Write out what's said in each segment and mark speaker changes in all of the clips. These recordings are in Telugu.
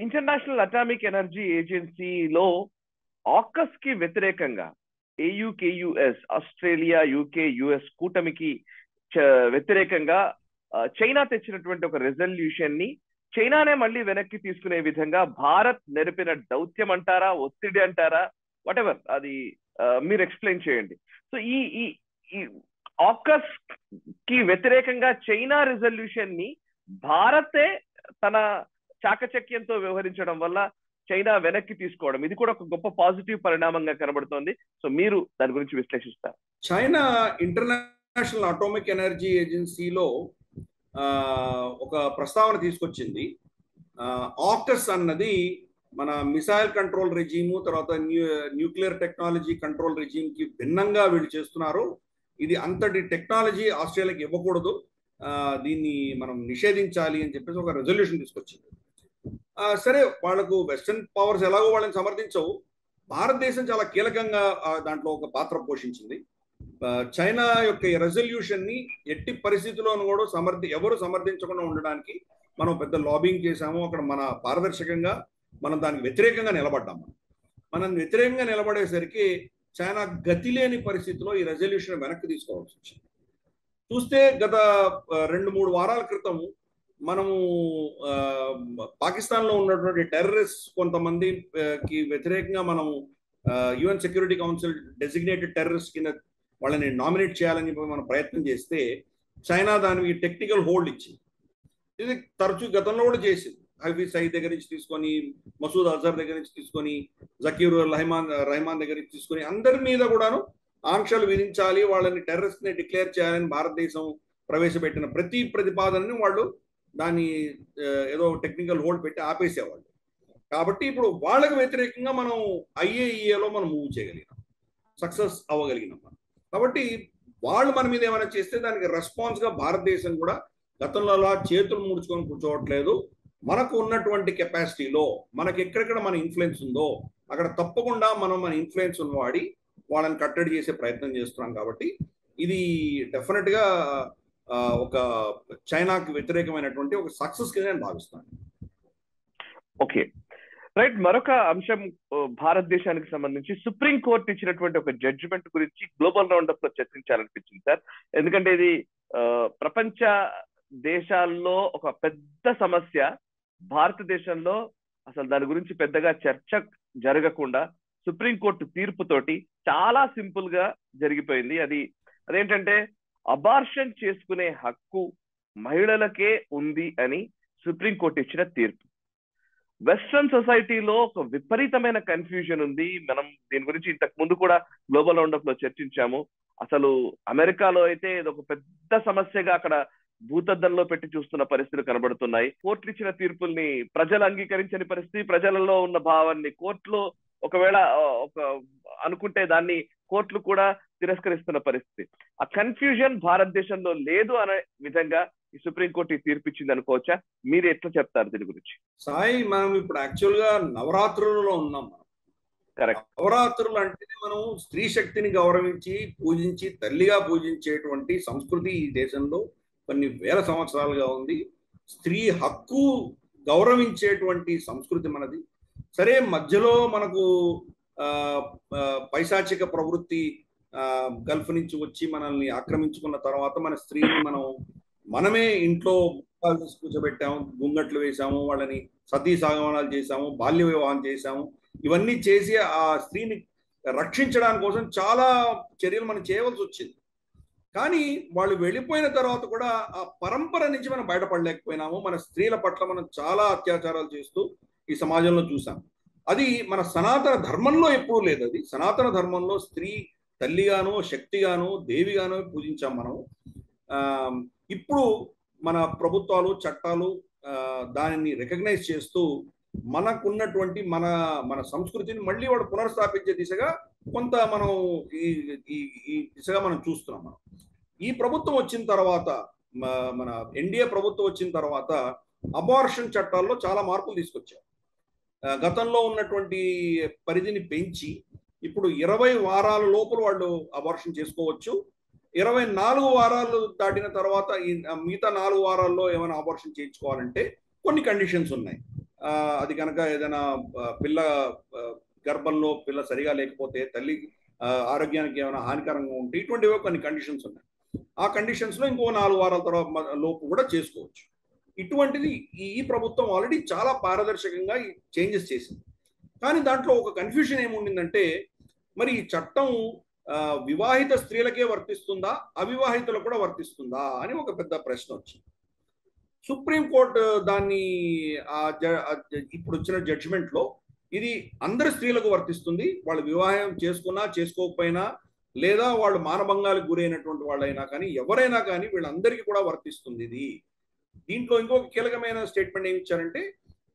Speaker 1: ఇంటర్నేషనల్ అటామిక్ ఎనర్జీ ఏజెన్సీలో ఆకస్ కి వ్యతిరేకంగా ఏయుకేయుఎస్ ఆస్ట్రేలియా యూకే యుఎస్ కూటమికి వ్యతిరేకంగా చైనా తెచ్చినటువంటి ఒక రెజల్యూషన్ ని చైనానే మళ్ళీ వెనక్కి తీసుకునే విధంగా భారత్ నెరిపిన దౌత్యం అంటారా ఒత్తిడి అంటారా వాటెవర్ అది మీరు ఎక్స్ప్లెయిన్ చేయండి సో ఈ ఈ ఆకస్ కి వ్యతిరేకంగా చైనా రిజల్యూషన్ ని భారతే తన చాకచక్యంతో వ్యవహరించడం వల్ల చైనా వెనక్కి తీసుకోవడం ఇది కూడా ఒక గొప్ప పాజిటివ్ పరిణామంగా కనబడుతోంది సో మీరు దాని గురించి విశ్లేషిస్తారు
Speaker 2: చైనా ఇంటర్నేషనల్ అటామిక్ ఎనర్జీ ఏజెన్సీలో ఒక ప్రస్తావన తీసుకొచ్చింది ఆక్టస్ అన్నది మన మిసైల్ కంట్రోల్ రెజీము తర్వాత న్యూ న్యూక్లియర్ టెక్నాలజీ కంట్రోల్ రెజీమ్కి భిన్నంగా వీళ్ళు చేస్తున్నారు ఇది అంతటి టెక్నాలజీ ఆస్ట్రేలియాకి ఇవ్వకూడదు దీన్ని మనం నిషేధించాలి అని చెప్పేసి ఒక రెజల్యూషన్ తీసుకొచ్చింది సరే వాళ్లకు వెస్టర్న్ పవర్స్ ఎలాగో వాళ్ళని సమర్థించవు భారతదేశం చాలా కీలకంగా దాంట్లో ఒక పాత్ర పోషించింది చైనా యొక్క రెజల్యూషన్ ని ఎట్టి పరిస్థితుల్లోనూ కూడా సమర్థి ఎవరు సమర్థించకుండా ఉండడానికి మనం పెద్ద లాబింగ్ చేశాము అక్కడ మన పారదర్శకంగా మనం దానికి వ్యతిరేకంగా నిలబడ్డాము మనం వ్యతిరేకంగా నిలబడేసరికి చైనా గతి లేని పరిస్థితిలో ఈ రెజల్యూషన్ వెనక్కి తీసుకోవాల్సి వచ్చింది చూస్తే గత రెండు మూడు వారాల క్రితం మనము పాకిస్తాన్లో ఉన్నటువంటి టెర్రరిస్ట్ కొంతమందికి వ్యతిరేకంగా మనం UN Security Council designated terrorist కింద వాళ్ళని నామినేట్ చేయాలని చెప్పి మనం ప్రయత్నం చేస్తే చైనా దానికి టెక్నికల్ హోల్డ్ ఇచ్చింది ఇది తరచూ గతంలో కూడా చేసింది హఫీజ్ సయీద్ దగ్గర నుంచి తీసుకొని మసూద్ అజర్ దగ్గర నుంచి తీసుకొని జకీర్ రహమాన్ రహమాన్ దగ్గర నుంచి తీసుకొని అందరి మీద కూడాను ఆంక్షలు విధించాలి వాళ్ళని టెర్రరిస్ట్ ని డిక్లేర్ చేయాలని భారతదేశం ప్రవేశపెట్టిన ప్రతి ప్రతిపాదనని వాళ్ళు దాన్ని ఏదో టెక్నికల్ హోల్డ్ పెట్టి ఆపేసేవాళ్ళు కాబట్టి ఇప్పుడు వాళ్ళకు వ్యతిరేకంగా మనం ఐఏఈఏలో మనం మూవ్ చేయగలిగినాం సక్సెస్ అవ్వగలిగినాం మనం కాబట్టి వాళ్ళు మన మీద ఏమైనా చేస్తే దానికి రెస్పాన్స్గా భారతదేశం కూడా గతంలో అలా చేతులు ముడుచుకొని కూర్చోవట్లేదు మనకు ఉన్నటువంటి కెపాసిటీలో మనకి ఎక్కడెక్కడ మన ఇన్ఫ్లుయెన్స్ ఉందో అక్కడ తప్పకుండా మనం మన ఇన్ఫ్లుయెన్స్ వాడి వాళ్ళని కట్టడి చేసే ప్రయత్నం చేస్తున్నాం కాబట్టి ఇది డెఫినెట్గా ఒక చైనాకి వ్యతిరేకమైనటువంటి ఒక సక్సెస్ కింద నేను భావిస్తాను
Speaker 1: ఓకే రైట్ మరొక అంశం భారతదేశానికి సంబంధించి సుప్రీం కోర్టు ఇచ్చినటువంటి ఒక జడ్జిమెంట్ గురించి గ్లోబల్ రౌండ్ అప్ లో చర్చించాలనిపించింది సార్ ఎందుకంటే ఇది ప్రపంచ దేశాల్లో ఒక పెద్ద సమస్య భారతదేశంలో అసలు దాని గురించి పెద్దగా చర్చ జరగకుండా సుప్రీంకోర్టు తీర్పుతోటి చాలా సింపుల్ గా జరిగిపోయింది అది అదేంటంటే అబార్షన్ చేసుకునే హక్కు మహిళలకే ఉంది అని సుప్రీంకోర్టు ఇచ్చిన తీర్పు వెస్ట్రన్ సొసైటీలో ఒక విపరీతమైన కన్ఫ్యూజన్ ఉంది మనం దీని గురించి ఇంతకు ముందు కూడా గ్లోబల్ రౌండప్ లో చర్చించాము అసలు అమెరికాలో అయితే ఇది ఒక పెద్ద సమస్యగా అక్కడ భూతద్దంలో పెట్టి చూస్తున్న పరిస్థితులు కనబడుతున్నాయి కోర్టులు ఇచ్చిన తీర్పుల్ని ప్రజలు అంగీకరించని పరిస్థితి ప్రజలలో ఉన్న భావాన్ని కోర్టులో ఒకవేళ ఒక అనుకుంటే దాన్ని కోర్టులు కూడా తిరస్కరిస్తున్న పరిస్థితి ఆ కన్ఫ్యూజన్ భారతదేశంలో లేదు అనే విధంగా ఈ సుప్రీంకోర్టు తీర్పు ఇచ్చింది అనుకోవచ్చా మీరు ఎట్లా చెప్తారు దీని గురించి
Speaker 2: సాయి మనం ఇప్పుడు యాక్చువల్ గా నవరాత్రులలో ఉన్నాం మనం
Speaker 1: కరెక్ట్
Speaker 2: నవరాత్రులు అంటే మనం స్త్రీ శక్తిని గౌరవించి పూజించి తల్లిగా పూజించేటువంటి సంస్కృతి ఈ దేశంలో కొన్ని వేల సంవత్సరాలుగా ఉంది స్త్రీ హక్కు గౌరవించేటువంటి సంస్కృతి మనది సరే మధ్యలో మనకు పైశాచిక ప్రవృత్తి గల్ఫ్ నుంచి వచ్చి మనల్ని ఆక్రమించుకున్న తర్వాత మన స్త్రీని మనం మనమే ఇంట్లో కూర్చోబెట్టాము గుంగట్లు వేసాము వాళ్ళని సతీ సాగమనాలు చేశాము బాల్య వివాహం చేశాము ఇవన్నీ చేసి ఆ స్త్రీని రక్షించడానికి కోసం చాలా చర్యలు మనం చేయవలసి వచ్చింది కానీ వాళ్ళు వెళ్ళిపోయిన తర్వాత కూడా ఆ పరంపర నుంచి మనం బయటపడలేకపోయినాము మన స్త్రీల పట్ల మనం చాలా అత్యాచారాలు చేస్తూ ఈ సమాజంలో చూసాం అది మన సనాతన ధర్మంలో ఎప్పుడూ లేదు అది సనాతన ధర్మంలో స్త్రీ తల్లిగాను శక్తిగాను దేవిగాను పూజించాం మనం ఇప్పుడు మన ప్రభుత్వాలు చట్టాలు దానిని రికగ్నైజ్ చేస్తూ మనకున్నటువంటి మన మన సంస్కృతిని మళ్ళీ వాడు పునర్స్థాపించే దిశగా కొంత మనం ఈ ఈ దిశగా మనం చూస్తున్నాం మనం ఈ ప్రభుత్వం వచ్చిన తర్వాత మన ఎన్డీఏ ప్రభుత్వం వచ్చిన తర్వాత అబార్షన్ చట్టాల్లో చాలా మార్పులు తీసుకొచ్చారు గతంలో ఉన్నటువంటి పరిధిని పెంచి ఇప్పుడు ఇరవై వారాల లోపల వాళ్ళు అబార్షన్ చేసుకోవచ్చు ఇరవై నాలుగు వారాలు దాటిన తర్వాత ఈ మిగతా నాలుగు వారాల్లో ఏమైనా అబార్షన్ చేయించుకోవాలంటే కొన్ని కండిషన్స్ ఉన్నాయి ఆ, అది కనుక ఏదైనా ఆ, పిల్ల ఆ, గర్భంలో పిల్ల సరిగా లేకపోతే తల్లి ఆ, ఆరోగ్యానికి ఏమైనా హానికరంగా ఉంటే ఇటువంటివి కొన్ని కండిషన్స్ ఉన్నాయి ఆ కండిషన్స్ లో ఇంకో నాలుగు వారాల తర్వాత మ- లోపు కూడా చేసుకోవచ్చు ఇటువంటిది ఈ ఈ ప్రభుత్వం ఆల్రెడీ చాలా పారదర్శకంగా ఈ చేంజెస్ చేసింది కానీ దాంట్లో ఒక కన్ఫ్యూజన్ ఏముండిందంటే మరి ఈ చట్టం ఆ, వివాహిత స్త్రీలకే వర్తిస్తుందా అవివాహితులకు కూడా వర్తిస్తుందా అని ఒక పెద్ద ప్రశ్న వచ్చింది సుప్రీంకోర్టు దాన్ని ఆ జ- ఆ జ- ఇప్పుడు వచ్చిన జడ్జిమెంట్ లో ఇది అందరి స్త్రీలకు వర్తిస్తుంది వాళ్ళు వివాహం చేసుకున్నా చేసుకోకపోయినా లేదా వాళ్ళు మానభంగాలకు గురైనటువంటి వాళ్ళైనా కానీ ఎవరైనా కానీ వీళ్ళందరికీ కూడా వర్తిస్తుంది ఇది దీంట్లో ఇంకొక కీలకమైన స్టేట్మెంట్ ఏమి ఇచ్చారంటే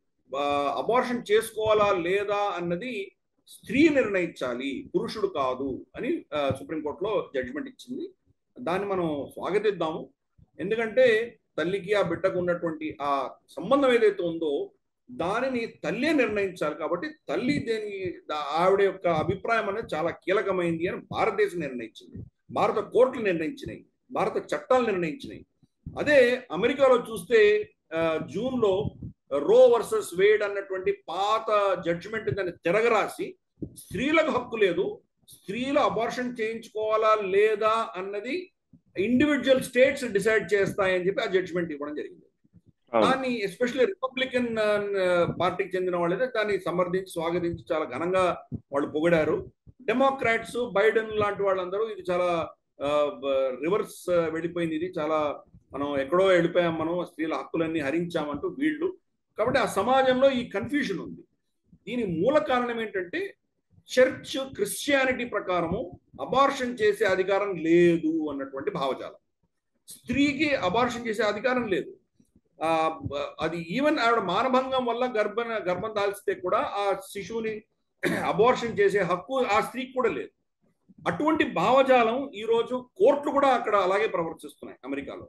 Speaker 2: అబార్షన్ చేసుకోవాలా లేదా అన్నది స్త్రీ నిర్ణయించాలి పురుషుడు కాదు అని ఆ, సుప్రీంకోర్టులో జడ్జిమెంట్ ఇచ్చింది దాన్ని మనం స్వాగతిద్దాము ఎందుకంటే తల్లికి ఆ బిడ్డకు ఉన్నటువంటి ఆ సంబంధం ఏదైతే ఉందో దానిని తల్లే నిర్ణయించాలి కాబట్టి తల్లి దేని దా- ఆవిడ యొక్క అభిప్రాయం అనేది చాలా కీలకమైంది అని భారతదేశం నిర్ణయించింది భారత కోర్టులు నిర్ణయించినాయి భారత చట్టాలు నిర్ణయించినాయి అదే అమెరికాలో చూస్తే ఆ, జూన్ లో రో వర్సెస్ వేడ్ అన్నటువంటి పాత జడ్జిమెంట్ దాన్ని తిరగరాసి స్త్రీలకు హక్కు లేదు స్త్రీలు అబార్షన్ చేయించుకోవాలా లేదా అన్నది ఇండివిజువల్ స్టేట్స్ డిసైడ్ చేస్తాయని చెప్పి ఆ జడ్జిమెంట్ ఇవ్వడం జరిగింది
Speaker 1: అవును.
Speaker 2: దాన్ని ఎస్పెషల్లీ రిపబ్లికన్ పార్టీకి చెందిన వాళ్ళైతే దాన్ని సమర్థించి స్వాగతించి చాలా ఘనంగా వాళ్ళు పొగిడారు డెమోక్రాట్స్ బైడెన్ లాంటి వాళ్ళందరూ ఇది చాలా రివర్స్ వెళ్ళిపోయింది ఇది చాలా మనం ఎక్కడో వెళ్ళిపోయాం మనం స్త్రీల హక్కులన్నీ హరించామంటూ వీళ్ళు కాబట్టి ఆ సమాజంలో ఈ కన్ఫ్యూజన్ ఉంది దీని మూల కారణం ఏంటంటే చర్చ్ క్రిస్టియానిటీ ప్రకారము అబార్షన్ చేసే అధికారం లేదు అన్నటువంటి భావజాలం స్త్రీకి అబార్షన్ చేసే అధికారం లేదు ఆ బ- అది ఈవెన్ ఆవిడ మానభంగం వల్ల గర్భ గర్భం దాల్చితే కూడా ఆ శిశువుని అబార్షన్ చేసే హక్కు ఆ స్త్రీకి కూడా లేదు అటువంటి భావజాలం ఈ రోజు కోర్టులు కూడా అక్కడ అలాగే ప్రవర్తిస్తున్నాయి అమెరికాలో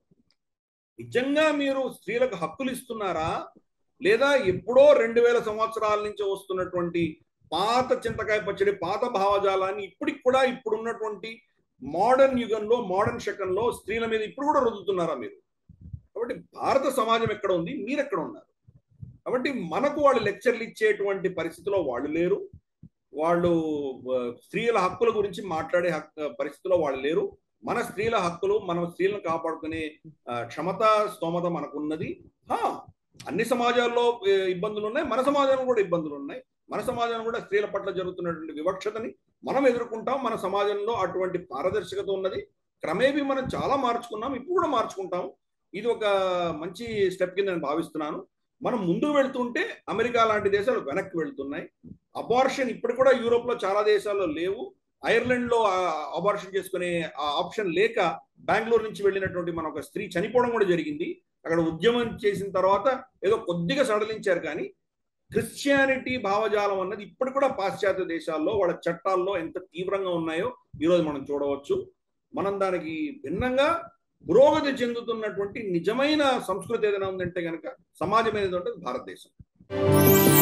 Speaker 2: నిజంగా మీరు స్త్రీలకు హక్కులు ఇస్తున్నారా లేదా ఎప్పుడో రెండు వేల సంవత్సరాల నుంచి వస్తున్నటువంటి పాత చింతకాయ పచ్చడి పాత భావజాలాన్ని ఇప్పటికి కూడా ఇప్పుడు ఉన్నటువంటి మోడర్న్ యుగంలో మోడర్న్ శకంలో స్త్రీల మీద ఇప్పుడు కూడా రుద్దుతున్నారా మీరు కాబట్టి భారత సమాజం ఎక్కడ ఉంది మీరు ఎక్కడ ఉన్నారు కాబట్టి మనకు వాళ్ళు లెక్చర్లు ఇచ్చేటువంటి పరిస్థితిలో వాళ్ళు లేరు వాళ్ళు ఆ, స్త్రీల హక్కుల గురించి మాట్లాడే హక్ పరిస్థితిలో వాళ్ళు లేరు మన స్త్రీల హక్కులు మనం స్త్రీలను కాపాడుకునే ఆ, క్షమత స్తోమత మనకున్నది హా, అన్ని సమాజాల్లో ఏ, ఇబ్బందులు ఉన్నాయి మన సమాజంలో కూడా ఇబ్బందులు ఉన్నాయి మన సమాజంలో కూడా స్త్రీల పట్ల జరుగుతున్నటువంటి వివక్షతని మనం ఎదుర్కొంటాం మన సమాజంలో అటువంటి పారదర్శకత ఉన్నది క్రమేపీ మనం చాలా మార్చుకున్నాం ఇప్పుడు కూడా మార్చుకుంటాం ఇది ఒక మంచి స్టెప్ కింద నేను భావిస్తున్నాను మనం ముందుకు వెళ్తుంటే అమెరికా లాంటి దేశాలు వెనక్కి వెళ్తున్నాయి అబార్షన్ ఇప్పుడు కూడా యూరోప్ లో చాలా దేశాల్లో లేవు ఐర్లాండ్ లో అబార్షన్ చేసుకునే ఆ ఆప్షన్ లేక బెంగళూరు నుంచి వెళ్ళినటువంటి మన ఒక స్త్రీ చనిపోవడం కూడా జరిగింది అక్కడ ఉద్యమం చేసిన తర్వాత ఏదో కొద్దిగా సడలించారు కానీ క్రిస్టియానిటీ భావజాలం అన్నది ఇప్పుడు కూడా పాశ్చాత్య దేశాల్లో వాళ్ళ చట్టాల్లో ఎంత తీవ్రంగా ఉన్నాయో ఈరోజు మనం చూడవచ్చు మనం దానికి భిన్నంగా పురోగతి చెందుతున్నటువంటి నిజమైన సంస్కృతి ఏదైనా ఉందంటే కనుక సమాజం ఏదైనా ఉంటే అది భారతదేశం